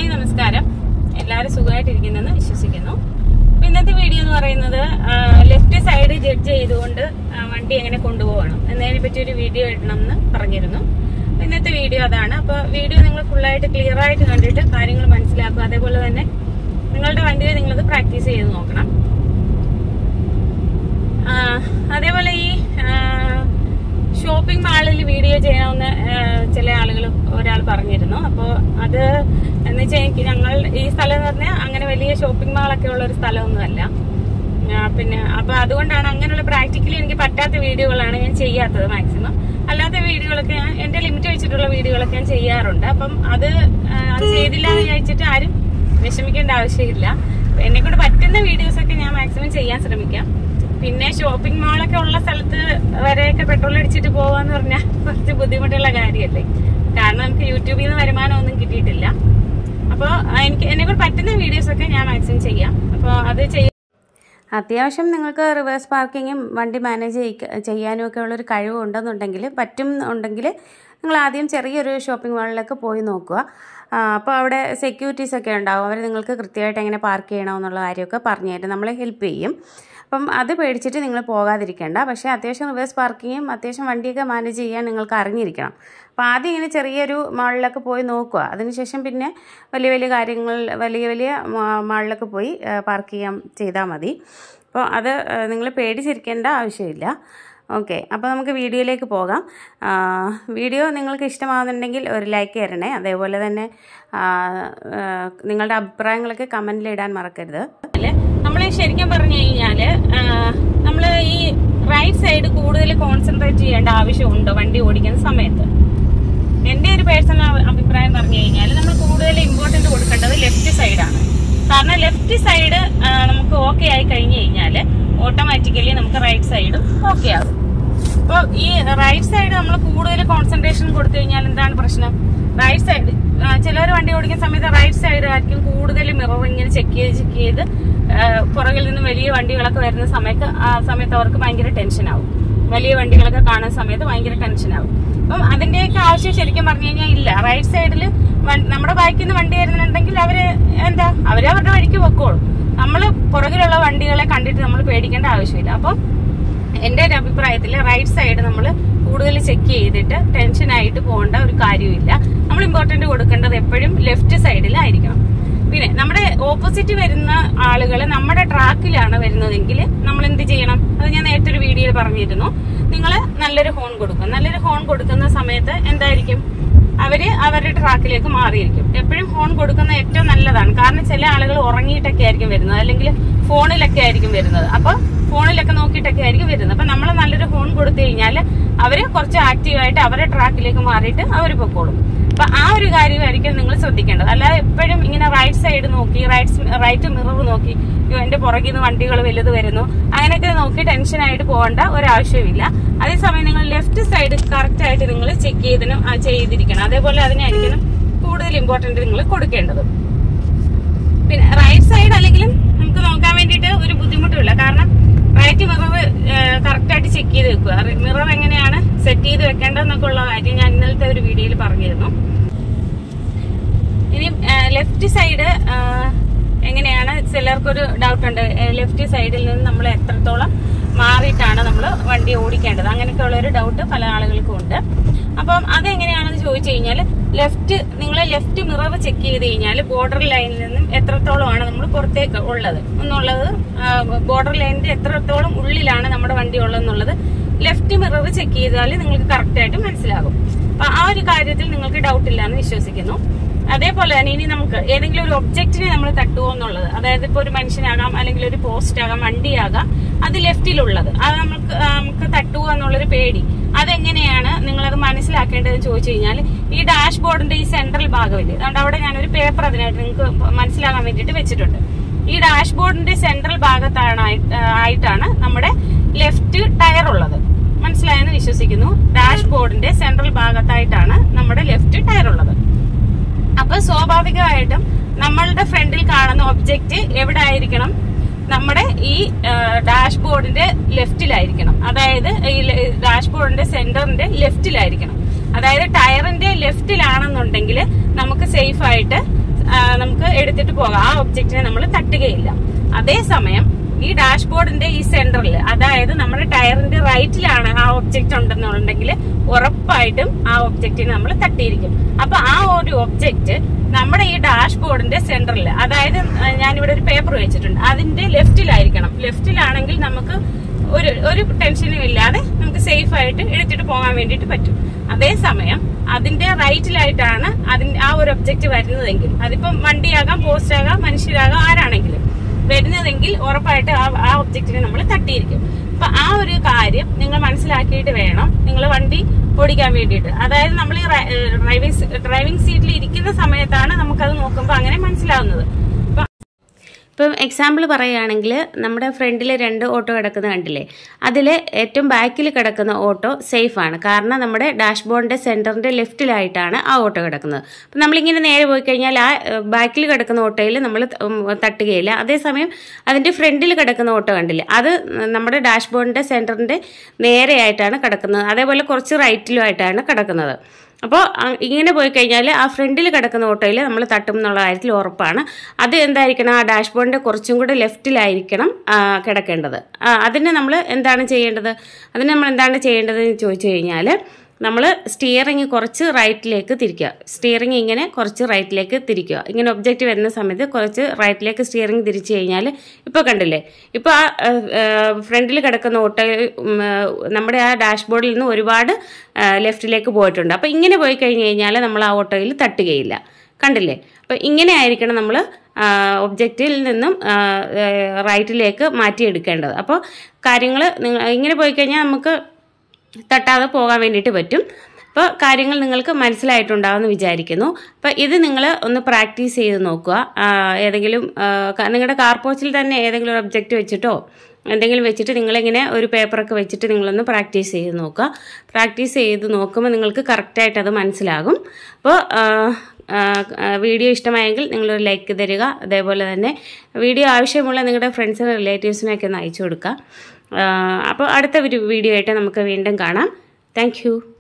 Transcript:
hi നമസ്കാരം എല്ലാവരും സുഖമായിട്ടിരിക്കുന്നെന്ന് വിശ്വസിക്കുന്നു അപ്പൊ ഇന്നത്തെ വീഡിയോ എന്ന് പറയുന്നത് ലെഫ്റ്റ് സൈഡ് ജഡ്ജ് ചെയ്തുകൊണ്ട് ആ, വണ്ടി എങ്ങനെ കൊണ്ടുപോകണം എന്നതിനെ പറ്റി ഒരു വീഡിയോ ഇടണം എന്ന് പറഞ്ഞിരുന്നു അപ്പൊ ഇന്നത്തെ വീഡിയോ അതാണ് അപ്പൊ വീഡിയോ നിങ്ങൾ ഫുള്ളായിട്ട് ക്ലിയർ ആയിട്ട് കണ്ടിട്ട് കാര്യങ്ങൾ മനസ്സിലാക്കുക അതേപോലെ തന്നെ നിങ്ങളുടെ വണ്ടിയിൽ നിങ്ങളത് പ്രാക്ടീസ് ചെയ്ത് നോക്കണം ആ, അതേപോലെ ഈ ഷോപ്പിംഗ് മാളിൽ വീഡിയോ ചെയ്യണമെന്ന് ആ, ചില ആളുകൾ ഒരാൾ പറഞ്ഞിരുന്നു അപ്പോൾ അത് എന്ന് വെച്ചാൽ എനിക്ക് ഞങ്ങൾ ഈ സ്ഥലം എന്ന് പറഞ്ഞാൽ അങ്ങനെ വലിയ ഷോപ്പിംഗ് മാളൊക്കെ ഉള്ള ഒരു സ്ഥലമൊന്നുമല്ല ആ, പിന്നെ അപ്പൊ അതുകൊണ്ടാണ് അങ്ങനെയുള്ള പ്രാക്ടിക്കലി എനിക്ക് പറ്റാത്ത വീഡിയോകളാണ് ഞാൻ ചെയ്യാത്തത് മാക്സിമം അല്ലാത്ത വീഡിയോകളൊക്കെ ഞാൻ എന്റെ ലിമിറ്റ് വെച്ചിട്ടുള്ള വീഡിയോകളൊക്കെ ഞാൻ ചെയ്യാറുണ്ട് അപ്പം അത് ആ, അത് ചെയ്തില്ല എന്ന് വിചാരിച്ചിട്ട് ആരും വിഷമിക്കേണ്ട ആവശ്യമില്ല എന്നെ കൊണ്ട് പറ്റുന്ന വീഡിയോസ് ഒക്കെ ഞാൻ മാക്സിമം ചെയ്യാൻ ശ്രമിക്കാം പിന്നെ ഷോപ്പിംഗ് മാളൊക്കെ ഉള്ള സ്ഥലത്ത് വരെയൊക്കെ പെട്രോൾ അടിച്ചിട്ട് പോവാന്ന് പറഞ്ഞാൽ കുറച്ച് ബുദ്ധിമുട്ടുള്ള കാര്യമല്ലേ കാരണം നമുക്ക് യൂട്യൂബിൽ നിന്ന് വരുമാനം ഒന്നും കിട്ടിയിട്ടില്ല അപ്പോൾ എനിക്ക് എന്നെ കൊണ്ട് പറ്റുന്ന വീഡിയോസ് ഒക്കെ ഞാൻ മാക്സിമം ചെയ്യാം അപ്പോൾ അത് ചെയ്യാം അത്യാവശ്യം നിങ്ങൾക്ക് റിവേഴ്സ് പാർക്കിങ്ങും വണ്ടി മാനേജ് ചെയ്യിക്ക- ചെയ്യാനും ഒക്കെ ഉള്ളൊരു കഴിവ് ഉണ്ടെന്നുണ്ടെങ്കിൽ പറ്റും ഉണ്ടെങ്കിൽ നിങ്ങൾ ആദ്യം ചെറിയൊരു ഷോപ്പിംഗ് മാളിലൊക്കെ പോയി നോക്കുക അപ്പോൾ അവിടെ സെക്യൂരിറ്റീസ് ഒക്കെ ഉണ്ടാവും അവർ നിങ്ങൾക്ക് കൃത്യമായിട്ട് എങ്ങനെ പാർക്ക് ചെയ്യണമെന്നുള്ള കാര്യമൊക്കെ പറഞ്ഞു തരും നമ്മളെ ഹെൽപ്പ് ചെയ്യും അപ്പം അത് പേടിച്ചിട്ട് നിങ്ങൾ പോകാതിരിക്കേണ്ട പക്ഷേ അത്യാവശ്യം റിവേഴ്സ് പാർക്കിങ്ങും അത്യാവശ്യം വണ്ടിയൊക്കെ മാനേജ് ചെയ്യാൻ നിങ്ങൾക്ക് അറിഞ്ഞിരിക്കണം അപ്പോൾ ആദ്യം ഇങ്ങനെ ചെറിയൊരു മാളിലൊക്കെ പോയി നോക്കുക അതിനുശേഷം പിന്നെ വലിയ വലിയ കാര്യങ്ങൾ വലിയ വലിയ മാ- മാളിലൊക്കെ പോയി പാർക്ക് ചെയ്യാൻ ചെയ്താൽ മതി അപ്പോൾ അത് നിങ്ങൾ പേടിച്ചിരിക്കേണ്ട ആവശ്യമില്ല ഓക്കെ അപ്പോൾ നമുക്ക് വീഡിയോയിലേക്ക് പോകാം ആ, വീഡിയോ നിങ്ങൾക്ക് ഇഷ്ടമാകുന്നുണ്ടെങ്കിൽ ഒരു ലൈക്ക് തരണേ അതേപോലെ തന്നെ ആ, ആ, നിങ്ങളുടെ അഭിപ്രായങ്ങളൊക്കെ കമൻറ്റിൽ ഇടാൻ മറക്കരുത് നമ്മൾ ശരിക്കും പറഞ്ഞു കഴിഞ്ഞാല് നമ്മൾ ഈ റൈറ്റ് സൈഡ് കൂടുതൽ കോൺസെൻട്രേറ്റ് ചെയ്യേണ്ട ആവശ്യമുണ്ടോ വണ്ടി ഓടിക്കുന്ന സമയത്ത് എന്റെ ഒരു പേഴ്സണൽ അഭിപ്രായം പറഞ്ഞു കഴിഞ്ഞാൽ നമ്മൾ കൂടുതൽ ഇമ്പോർട്ടന്റ് കൊടുക്കേണ്ടത് ലെഫ്റ്റ് സൈഡാണ് കാരണം ലെഫ്റ്റ് സൈഡ് നമുക്ക് ഓക്കെ ആയി കഴിഞ്ഞു കഴിഞ്ഞാൽ ഓട്ടോമാറ്റിക്കലി നമുക്ക് റൈറ്റ് സൈഡും ഓക്കെ ആകും അപ്പോൾ ഈ റൈറ്റ് സൈഡ് നമ്മൾ കൂടുതൽ കോൺസെൻട്രേഷൻ കൊടുത്തു കഴിഞ്ഞാൽ എന്താണ് പ്രശ്നം റൈറ്റ് സൈഡ് ചിലർ വണ്ടി ഓടിക്കുന്ന സമയത്ത് റൈറ്റ് സൈഡ് ആയിരിക്കും കൂടുതൽ മിറർ ഇങ്ങനെ ചെക്ക് ചെയ്ത് ചെക്ക് ചെയ്ത് ആ, പുറകിൽ നിന്ന് വലിയ വണ്ടികളൊക്കെ വരുന്ന സമയത്ത് ആ സമയത്ത് അവർക്ക് ഭയങ്കര ടെൻഷൻ ആവും വലിയ വണ്ടികളൊക്കെ കാണുന്ന സമയത്ത് ഭയങ്കര ടെൻഷൻ ആവും അപ്പം അതിന്റെയൊക്കെ ആവശ്യം ശരിക്കും പറഞ്ഞു കഴിഞ്ഞാൽ ഇല്ല റൈറ്റ് സൈഡിൽ നമ്മുടെ ബാക്കിൽ നിന്ന് വണ്ടി വരുന്നുണ്ടെങ്കിൽ അവര് എന്താ അവര് അവരുടെ വഴിക്ക് പൊക്കോളും നമ്മള് പുറകിലുള്ള വണ്ടികളെ കണ്ടിട്ട് നമ്മൾ പേടിക്കേണ്ട ആവശ്യമില്ല അപ്പം എന്റെ ഒരു അഭിപ്രായത്തിൽ റൈറ്റ് സൈഡ് നമ്മൾ കൂടുതൽ ചെക്ക് ചെയ്തിട്ട് ടെൻഷൻ ആയിട്ട് പോകേണ്ട ഒരു കാര്യമില്ല നമ്മൾ ഇമ്പോർട്ടന്റ് കൊടുക്കേണ്ടത് എപ്പോഴും ലെഫ്റ്റ് സൈഡിലായിരിക്കണം പിന്നെ നമ്മുടെ ഓപ്പോസിറ്റ് വരുന്ന ആളുകൾ നമ്മുടെ ട്രാക്കിലാണ് വരുന്നതെങ്കിൽ നമ്മൾ എന്ത് ചെയ്യണം അത് ഞാൻ നേരത്തെ ഒരു വീഡിയോയിൽ പറഞ്ഞിരുന്നു നിങ്ങൾ നല്ലൊരു ഹോൺ കൊടുക്കും നല്ലൊരു ഹോൺ കൊടുക്കുന്ന സമയത്ത് എന്തായിരിക്കും അവര് അവരുടെ ട്രാക്കിലേക്ക് മാറിയിരിക്കും എപ്പോഴും ഹോൺ കൊടുക്കുന്ന ഏറ്റവും നല്ലതാണ് കാരണം ചില ആളുകൾ ഉറങ്ങിയിട്ടൊക്കെ ആയിരിക്കും വരുന്നത് അല്ലെങ്കിൽ ഫോണിലൊക്കെ ആയിരിക്കും വരുന്നത് അപ്പൊ ഫോണിലൊക്കെ നോക്കിയിട്ടൊക്കെ ആയിരിക്കും വരുന്നത് അപ്പൊ നമ്മൾ നല്ലൊരു ഹോൺ കൊടുത്തു കഴിഞ്ഞാൽ അവര് കുറച്ച് ആക്റ്റീവായിട്ട് അവരുടെ ട്രാക്കിലേക്ക് മാറിയിട്ട് അവർ പൊക്കോളും അപ്പൊ ആ ഒരു കാര്യമായിരിക്കും നിങ്ങൾ ശ്രദ്ധിക്കേണ്ടത് അല്ലാതെ എപ്പോഴും ഇങ്ങനെ റൈറ്റ് സൈഡ് നോക്കി റൈറ്റ് റൈറ്റ് മിറർ നോക്കി അയ്യോ, എന്റെ പുറകിൽ നിന്ന് വണ്ടികൾ വലുത് വരുന്നു അങ്ങനെയൊക്കെ നോക്കി ടെൻഷൻ ആയിട്ട് പോകേണ്ട ഒരാവശ്യമില്ല അതേസമയം നിങ്ങൾ ലെഫ്റ്റ് സൈഡ് കറക്റ്റ് ആയിട്ട് നിങ്ങൾ ചെക്ക് ചെയ്തിനും ആ, ചെയ്തിരിക്കണം അതേപോലെ അതിനായിരിക്കണം കൂടുതൽ ഇമ്പോർട്ടന്റ് നിങ്ങൾ കൊടുക്കേണ്ടത് പിന്നെ റൈറ്റ് സൈഡ് അല്ലെങ്കിലും നമുക്ക് നോക്കാൻ വേണ്ടിയിട്ട് ഒരു ബുദ്ധിമുട്ടില്ല കാരണം റൈറ്റ് മിറർ കറക്റ്റ് ആയിട്ട് ചെക്ക് ചെയ്ത് വെക്കുക മിറർ എങ്ങനെയാണ് സെറ്റ് ചെയ്ത് വെക്കേണ്ടതെന്നൊക്കെ ഉള്ള കാര്യം ഞാൻ ഇന്നലത്തെ ഒരു വീഡിയോയിൽ പറഞ്ഞിരുന്നു ഇനി ലെഫ്റ്റ് സൈഡ് എങ്ങനെയാണ് ചിലർക്കൊരു ഡൗട്ട് ഉണ്ട് ലെഫ്റ്റ് സൈഡിൽ നിന്ന് നമ്മൾ എത്രത്തോളം മാറിയിട്ടാണ് നമ്മൾ വണ്ടി ഓടിക്കേണ്ടത് അങ്ങനെയൊക്കെ ഉള്ള ഒരു ഡൗട്ട് പല ആളുകൾക്കും ഉണ്ട് അപ്പം അതെങ്ങനെയാണെന്ന് ചോദിച്ചു കഴിഞ്ഞാൽ ലെഫ്റ്റ് നിങ്ങൾ ലെഫ്റ്റ് മിറർ ചെക്ക് ചെയ്ത് കഴിഞ്ഞാൽ ബോർഡർ ലൈനിൽ നിന്നും എത്രത്തോളമാണ് നമ്മൾ പുറത്തേക്ക് ഉള്ളത് എന്നുള്ളത് ബോർഡർ ലൈനിന്റെ എത്രത്തോളം ഉള്ളിലാണ് നമ്മുടെ വണ്ടി ഉള്ളതെന്നുള്ളത് ലെഫ്റ്റ് മിറർ ചെക്ക് ചെയ്താൽ നിങ്ങൾക്ക് കറക്റ്റ് ആയിട്ട് മനസ്സിലാകും അപ്പൊ ആ ഒരു കാര്യത്തിൽ നിങ്ങൾക്ക് ഡൗട്ട് ഇല്ല എന്ന് വിശ്വസിക്കുന്നു അതേപോലെ തന്നെ ഇനി നമുക്ക് ഏതെങ്കിലും ഒരു ഒബ്ജക്റ്റിനെ നമ്മൾ തട്ടുമോ എന്നുള്ളത് അതായത് ഇപ്പൊ ഒരു മനുഷ്യനാകാം അല്ലെങ്കിൽ ഒരു പോസ്റ്റ് ആകാം വണ്ടിയാകാം അത് ലെഫ്റ്റിലുള്ളത് അത് നമുക്ക് ആ, നമുക്ക് തട്ടുക എന്നുള്ളൊരു പേടി അതെങ്ങനെയാണ് നിങ്ങളത് മനസ്സിലാക്കേണ്ടതെന്ന് ചോദിച്ചു കഴിഞ്ഞാൽ ഈ ഡാഷ് ബോർഡിന്റെ ഈ സെൻട്രൽ ഭാഗമില്ലേ അതുകൊണ്ട് അവിടെ ഞാനൊരു പേപ്പർ അതിനായിട്ട് നിങ്ങൾക്ക് മനസ്സിലാകാൻ വേണ്ടിയിട്ട് വെച്ചിട്ടുണ്ട് ഈ ഡാഷ് ബോർഡിന്റെ സെൻട്രൽ ഭാഗത്താണ് ആയി- ആ, ആയിട്ടാണ് നമ്മുടെ ലെഫ്റ്റ് ടയർ ഉള്ളത് മനസ്സിലായെന്ന് വിശ്വസിക്കുന്നു ഡാഷ് ബോർഡിന്റെ സെൻട്രൽ ഭാഗത്തായിട്ടാണ് നമ്മുടെ ലെഫ്റ്റ് ടയർ ഉള്ളത് അപ്പൊ സ്വാഭാവികമായിട്ടും നമ്മളുടെ ഫ്രണ്ടിൽ കാണുന്ന ഒബ്ജക്റ്റ് എവിടെ ആയിരിക്കണം നമ്മുടെ ഈ ഡാഷ് ബോർഡിന്റെ ലെഫ്റ്റിലായിരിക്കണം അതായത് ഈ ഡാഷ് ബോർഡിന്റെ സെന്ററിന്റെ ലെഫ്റ്റിലായിരിക്കണം അതായത് ടയറിന്റെ ലെഫ്റ്റിലാണെന്നുണ്ടെങ്കിൽ നമുക്ക് സേഫ് ആയിട്ട് ആ, നമുക്ക് എടുത്തിട്ട് പോകാം ആ ഒബ്ജക്റ്റിനെ നമ്മൾ തട്ടുകയില്ല അതേസമയം ഈ ഡാഷ്ബോർഡിന്റെ ഈ സെന്ററിൽ അതായത് നമ്മുടെ ടയറിന്റെ റൈറ്റിലാണ് ആ ഒബ്ജക്റ്റ് ഉണ്ടെന്നുണ്ടെങ്കിൽ ഉറപ്പായിട്ടും ആ ഒബ്ജക്റ്റിനെ നമ്മൾ തട്ടിയിരിക്കും അപ്പൊ ആ ഒരു ഒബ്ജക്റ്റ് നമ്മുടെ ഈ ഡാഷ്ബോർഡിന്റെ സെന്ററിൽ അതായത് ആ, ഞാനിവിടെ ഒരു പേപ്പർ വെച്ചിട്ടുണ്ട് അതിന്റെ ലെഫ്റ്റിലായിരിക്കണം ലെഫ്റ്റിലാണെങ്കിൽ നമുക്ക് ഒരു ഒരു ടെൻഷനും ഇല്ലാതെ നമുക്ക് സേഫ് ആയിട്ട് എടുത്തിട്ട് പോകാൻ വേണ്ടിയിട്ട് പറ്റും അതേസമയം അതിന്റെ റൈറ്റിലായിട്ടാണ് അതിന്റെ ആ ഒരു ഒബ്ജക്റ്റ് വരുന്നതെങ്കിൽ അതിപ്പം വണ്ടിയാകാം പോസ്റ്റ് ആകാം മനുഷ്യരാകാം ആരാണെങ്കിലും വരുന്നതെങ്കിൽ ഉറപ്പായിട്ട് ആ ആ ഒബ്ജക്റ്റിനെ നമ്മൾ തട്ടിയിരിക്കും അപ്പൊ ആ ഒരു കാര്യം നിങ്ങൾ മനസ്സിലാക്കിയിട്ട് വേണം നിങ്ങൾ വണ്ടി ഓടിക്കാൻ വേണ്ടിയിട്ട് അതായത് നമ്മൾ ഈ ഡ്രൈവിംഗ് ഡ്രൈവിംഗ് സീറ്റിൽ ഇരിക്കുന്ന സമയത്താണ് നമുക്കത് നോക്കുമ്പോൾ അങ്ങനെ മനസ്സിലാവുന്നത് അപ്പൊ ഇപ്പം എക്സാമ്പിൾ പറയുകയാണെങ്കിൽ നമ്മുടെ ഫ്രണ്ടിൽ രണ്ട് ഓട്ടോ കിടക്കുന്ന കണ്ടില്ലേ അതിൽ ഏറ്റവും ബാക്കിൽ കിടക്കുന്ന ഓട്ടോ സേഫ് ആണ് കാരണം നമ്മുടെ ഡാഷ്ബോർഡിൻ്റെ സെൻറ്ററിൻ്റെ ലെഫ്റ്റിലായിട്ടാണ് ആ ഓട്ടോ കിടക്കുന്നത് അപ്പം നമ്മളിങ്ങനെ നേരെ പോയി കഴിഞ്ഞാൽ ആ ബാക്കിൽ കിടക്കുന്ന ഓട്ടോയിൽ നമ്മൾ തട്ടുകയില്ല അതേസമയം അതിൻ്റെ ഫ്രണ്ടിൽ കിടക്കുന്ന ഓട്ടോ കണ്ടില്ലേ അത് നമ്മുടെ ഡാഷ്ബോർഡിൻ്റെ സെൻറ്ററിൻ്റെ നേരെയായിട്ടാണ് കിടക്കുന്നത് അതേപോലെ കുറച്ച് റൈറ്റിലുമായിട്ടാണ് കിടക്കുന്നത് അപ്പോൾ ഇങ്ങനെ പോയി കഴിഞ്ഞാൽ ആ ഫ്രണ്ടിൽ കിടക്കുന്ന ഓട്ടോയിൽ നമ്മൾ തട്ടും എന്നുള്ള കാര്യത്തിൽ ഉറപ്പാണ് അത് എന്തായിരിക്കണം ആ ഡാഷ്ബോർഡിൻ്റെ കുറച്ചും കൂടെ ലെഫ്റ്റിലായിരിക്കണം ആ, കിടക്കേണ്ടത് ആ, അതിന് നമ്മൾ എന്താണ് ചെയ്യേണ്ടത് അതിന് നമ്മൾ എന്താണ് ചെയ്യേണ്ടത് എന്ന് ചോദിച്ചു കഴിഞ്ഞാൽ നമ്മൾ സ്റ്റിയറിങ് കുറച്ച് റൈറ്റിലേക്ക് തിരിക്കുക സ്റ്റിയറിങ് ഇങ്ങനെ കുറച്ച് റൈറ്റിലേക്ക് തിരിക്കുക ഇങ്ങനെ ഒബ്ജക്റ്റ് വരുന്ന സമയത്ത് കുറച്ച് റൈറ്റിലേക്ക് സ്റ്റിയറിങ് തിരിച്ചു കഴിഞ്ഞാൽ ഇപ്പോൾ കണ്ടില്ലേ ഇപ്പോൾ ആ ഫ്രണ്ടിൽ കിടക്കുന്ന ഓട്ടോ ഉം, ആ, നമ്മുടെ ആ ഡാഷ്ബോർഡിൽ നിന്ന് ഒരുപാട് ലെഫ്റ്റിലേക്ക് പോയിട്ടുണ്ട് അപ്പോൾ ഇങ്ങനെ പോയി കഴിഞ്ഞ് കഴിഞ്ഞാൽ നമ്മൾ ആ ഓട്ടോയിൽ തട്ടുകയില്ല കണ്ടില്ലേ അപ്പോൾ ഇങ്ങനെ ആയിരിക്കണം നമ്മൾ ഒബ്ജക്റ്റിൽ നിന്നും ആ, ആ, റൈറ്റിലേക്ക് മാറ്റിയെടുക്കേണ്ടത് അപ്പോൾ കാര്യങ്ങൾ നിങ്ങൾ ഇങ്ങനെ പോയി കഴിഞ്ഞാൽ നമുക്ക് തട്ടാതെ പോകാൻ വേണ്ടിയിട്ട് പറ്റും അപ്പോൾ കാര്യങ്ങൾ നിങ്ങൾക്ക് മനസ്സിലായിട്ടുണ്ടാവുമെന്ന് വിചാരിക്കുന്നു അപ്പോൾ ഇത് നിങ്ങൾ ഒന്ന് പ്രാക്ടീസ് ചെയ്ത് നോക്കുക ആ, ഏതെങ്കിലും ആ, ക- നിങ്ങളുടെ കാർ പോച്ചിൽ തന്നെ ഏതെങ്കിലും ഒരു ഒബ്ജക്റ്റ് വെച്ചിട്ടോ എന്തെങ്കിലും വെച്ചിട്ട് നിങ്ങളിങ്ങനെ ഒരു പേപ്പറൊക്കെ വെച്ചിട്ട് നിങ്ങളൊന്ന് പ്രാക്ടീസ് ചെയ്ത് നോക്കുക പ്രാക്ടീസ് ചെയ്ത് നോക്കുമ്പോൾ നിങ്ങൾക്ക് കറക്റ്റായിട്ട് അത് മനസ്സിലാകും അപ്പോൾ വീഡിയോ ഇഷ്ടമായെങ്കിൽ നിങ്ങളൊരു ലൈക്ക് തരിക അതേപോലെ തന്നെ വീഡിയോ ആവശ്യമുള്ള നിങ്ങളുടെ ഫ്രണ്ട്സിനും റിലേറ്റീവ്സിനൊക്കെ ഒന്ന് അയച്ചു കൊടുക്കുക അപ്പോൾ അടുത്ത ഒരു വീഡിയോ ആയിട്ട് നമുക്ക് വീണ്ടും കാണാം താങ്ക്